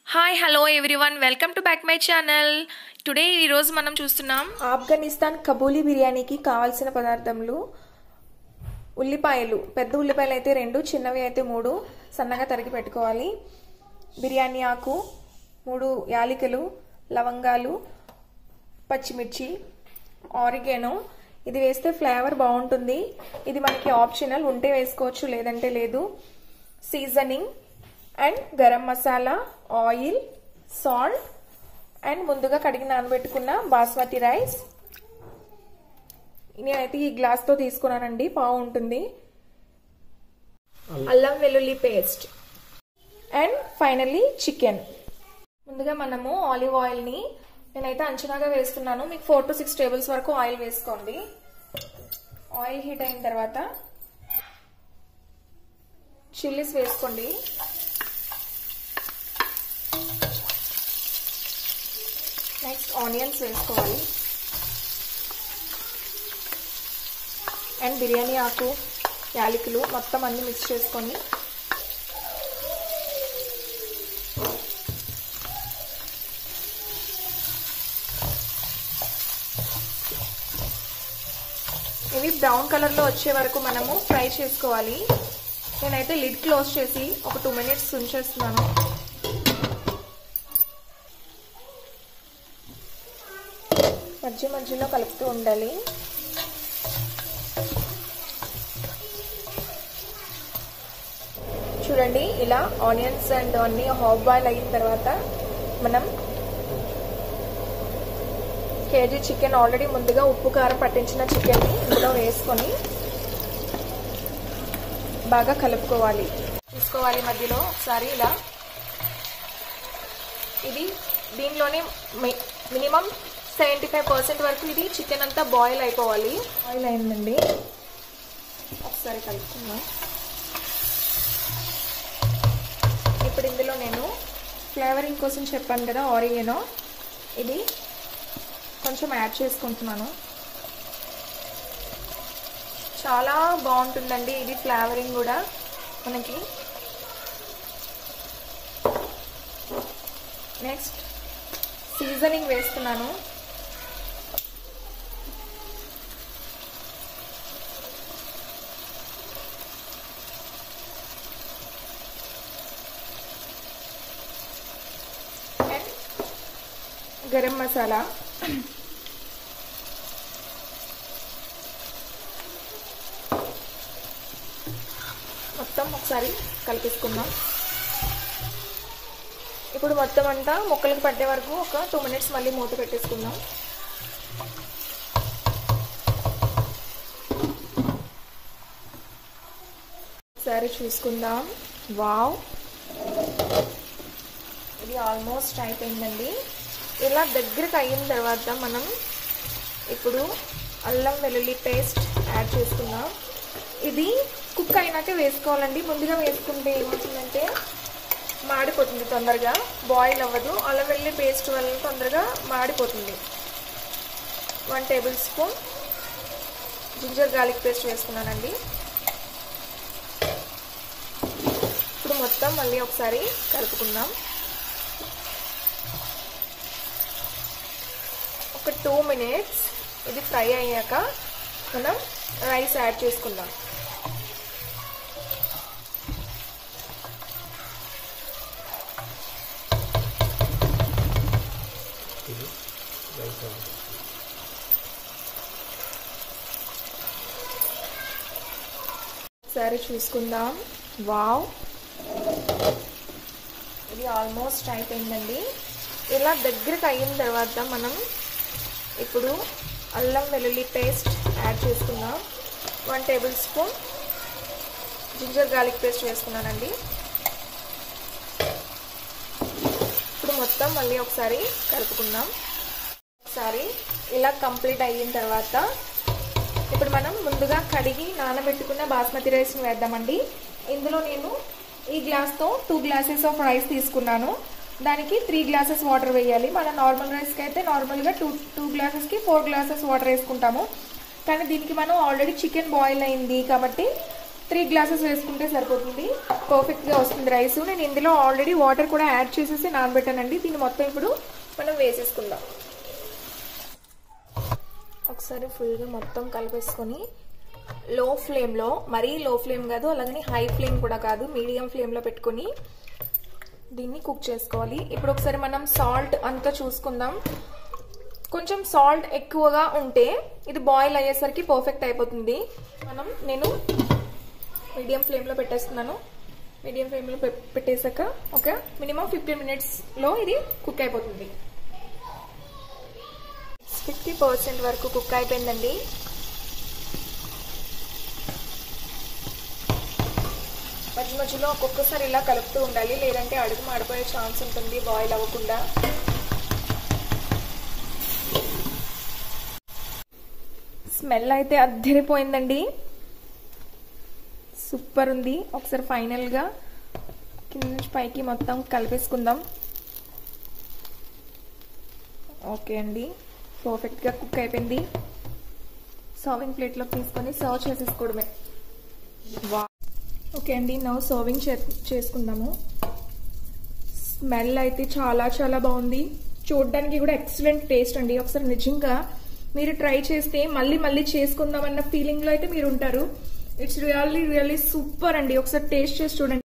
hi hello everyone welcome to back my channel today ఈరోజు మనం చూస్తున్నాం ఆఫ్ఘనిస్తాన్ కబూలీ బిర్యానీకి కావాల్సిన పదార్థములు ఉల్లిపాయలు పెద్ద ఉల్లిపాయలు అయితే రెండు చిన్నవి అయితే మూడు సన్నగా తరిగి పెట్టుకోవాలి బిర్యానీ ఆకు మూడు యాలికలు లవంగాలు పచ్చిమిర్చి ఆరిగేనో ఇది వేస్తే ఫ్లేవర్ బాగుంటుంది ఇది మనకి ఆప్షనల్ ఉంటే వేసుకోవచ్చు లేదంటే లేదు seasoning and garam masala oil salt and ముందుగా కడిగి నానబెట్టుకున్న బాస్మతి రైస్ నేనైతే ఈ గ్లాస్తో తీసుకున్నానండి పావు ఉంటుంది అల్లం వెల్లుల్లి పేస్ట్ అండ్ ఫైనల్లీ చికెన్ ముందుగా మనము ఆలివ్ ఆయిల్ని నేనైతే అంచనాగా వేస్తున్నాను మీకు ఫోర్ టు సిక్స్ టేబుల్స్ వరకు ఆయిల్ వేసుకోండి ఆయిల్ హీట్ అయిన తర్వాత చిల్లీస్ వేసుకోండి నెక్స్ట్ ఆనియన్స్ వేసుకోవాలి అండ్ బిర్యానీ ఆకు యాలకులు మొత్తం అన్ని మిక్స్ చేసుకొని ఇవి బ్రౌన్ కలర్లో వచ్చే వరకు మనము ఫ్రై చేసుకోవాలి నేనైతే లిడ్ క్లోజ్ చేసి ఒక టూ మినిట్స్ ఉంచేస్తున్నాను మధ్య మధ్యలో కలుపుతూ ఉండాలి చూడండి ఇలా ఆనియన్స్ అండ్ అన్ని హాఫ్ బాయిల్ అయిన తర్వాత మనం కేజీ చికెన్ ఆల్రెడీ ముందుగా ఉప్పు కారం పట్టించిన చికెన్ని ఇందులో వేసుకొని బాగా కలుపుకోవాలి తీసుకోవాలి మధ్యలో ఒకసారి ఇలా ఇది దీనిలోనే మినిమం సెవెంటీ ఫైవ్ పర్సెంట్ వరకు ఇది చికెన్ అంతా బాయిల్ అయిపోవాలి బాయిల్ అయిందండి ఒకసారి కలుపుకుందాం ఇప్పుడు ఇందులో నేను ఫ్లేవరింగ్ కోసం చెప్పాను కదా ఆరిగేనో ఇది కొంచెం యాడ్ చేసుకుంటున్నాను చాలా బాగుంటుందండి ఇది ఫ్లేవరింగ్ కూడా మనకి నెక్స్ట్ సీజనింగ్ వేస్తున్నాను అండ్ గరం మసాలా మొత్తం ఒకసారి కలిపేసుకుందాం ఇప్పుడు మొత్తం అంతా ముక్కలకు పట్టే వరకు ఒక టూ మినిట్స్ మళ్ళీ మూత పెట్టేసుకుందాం ఒకసారి చూసుకుందాం వావ్ ఇది ఆల్మోస్ట్ అయిపోయిందండి ఇలా దగ్గరకు అయిన తర్వాత మనం ఇప్పుడు అల్లం వెల్లుల్లి పేస్ట్ యాడ్ చేసుకుందాం ఇది కుక్ అయినాక వేసుకోవాలండి ముందుగా వేసుకుంటే ఏమవుతుందంటే మాడిపోతుంది తొందరగా బాయిల్ అవ్వదు అల్లం వెల్లుల్లి పేస్ట్ వల్ల తొందరగా మాడిపోతుంది one tablespoon ginger garlic paste వేసుకున్నానండి ఇప్పుడు మొత్తం మళ్ళీ ఒకసారి కలుపుకుందాం ఒక టూ మినిట్స్ ఇది ఫ్రై అయ్యాక మనం రైస్ యాడ్ చేసుకుందాం ఒకసారి చూసుకుందాం వావ్ ఇది ఆల్మోస్ట్ అయిపోయిందండి ఇలా దగ్గరకు అయిన తర్వాత మనం ఇప్పుడు అల్లం వెల్లుల్లి పేస్ట్ యాడ్ చేసుకుందాం one tablespoon ginger garlic paste వేసుకున్నానండి ఇప్పుడు మొత్తం మళ్ళీ ఒకసారి కలుపుకుందాం ఒకసారి ఇలా కంప్లీట్ అయిన తర్వాత ఇప్పుడు మనం ముందుగా కడిగి నానబెట్టుకున్న బాస్మతి రైస్ని వేద్దామండి ఇందులో నేను ఈ గ్లాస్తో టూ గ్లాసెస్ ఆఫ్ రైస్ తీసుకున్నాను దానికి త్రీ గ్లాసెస్ వాటర్ వేయాలి మన నార్మల్ రైస్కి అయితే నార్మల్గా టూ టూ గ్లాసెస్కి ఫోర్ గ్లాసెస్ వాటర్ వేసుకుంటాము కానీ దీనికి మనం ఆల్రెడీ చికెన్ బాయిల్ అయింది కాబట్టి త్రీ గ్లాసెస్ వేసుకుంటే సరిపోతుంది పర్ఫెక్ట్గా వస్తుంది రైస్ నేను ఇందులో ఆల్రెడీ వాటర్ కూడా యాడ్ చేసేసి నానబెట్టానండి దీన్ని మొత్తం ఇప్పుడు మనం వేసేసుకుందాం ఒకసారి ఫుల్గా మొత్తం కలిపేసుకొని లో ఫ్లేమ్లో మరీ లో ఫ్లేమ్ కాదు అలాగని హై ఫ్లేమ్ కూడా కాదు మీడియం ఫ్లేమ్లో పెట్టుకొని దీన్ని కుక్ చేసుకోవాలి ఇప్పుడు ఒకసారి మనం సాల్ట్ అంతా చూసుకుందాం కొంచెం సాల్ట్ ఎక్కువగా ఉంటే ఇది బాయిల్ అయ్యేసరికి పర్ఫెక్ట్ అయిపోతుంది మనం నేను మీడియం ఫ్లేమ్లో పెట్టేస్తున్నాను మీడియం ఫ్లేమ్లో పెట్టేశాక ఒక మినిమం ఫిఫ్టీన్ మినిట్స్లో ఇది కుక్ అయిపోతుంది ఫిఫ్టీ పర్సెంట్ వరకు కుక్ అయిపోయిందండి మధ్య మధ్యలో ఒక్కొక్కసారి ఇలా కలుపుతూ ఉండాలి లేదంటే అడుగు మాడిపోయే ఛాన్స్ ఉంటుంది బాయిల్ అవ్వకుండా స్మెల్ అయితే అద్దరిపోయిందండి సూపర్ ఉంది ఒకసారి ఫైనల్గా కింద నుంచి పైకి మొత్తం కలిపేసుకుందాం ఓకే అండి పర్ఫెక్ట్గా కుక్ అయిపోయింది సర్వింగ్ ప్లేట్లో తీసుకొని సర్వ్ చేసేసుకోవడమే వా ఓకే అండి నవ్వు సర్వింగ్ చే చేసుకుందాము స్మెల్ అయితే చాలా చాలా బాగుంది చూడడానికి కూడా ఎక్సలెంట్ టేస్ట్ అండి ఒకసారి నిజంగా మీరు ట్రై చేస్తే మళ్ళీ మళ్ళీ చేసుకుందామన్న ఫీలింగ్లో అయితే మీరు ఉంటారు ఇట్స్ రియల్లీ రియల్లీ సూపర్ అండి ఒకసారి టేస్ట్ చేసి చూడండి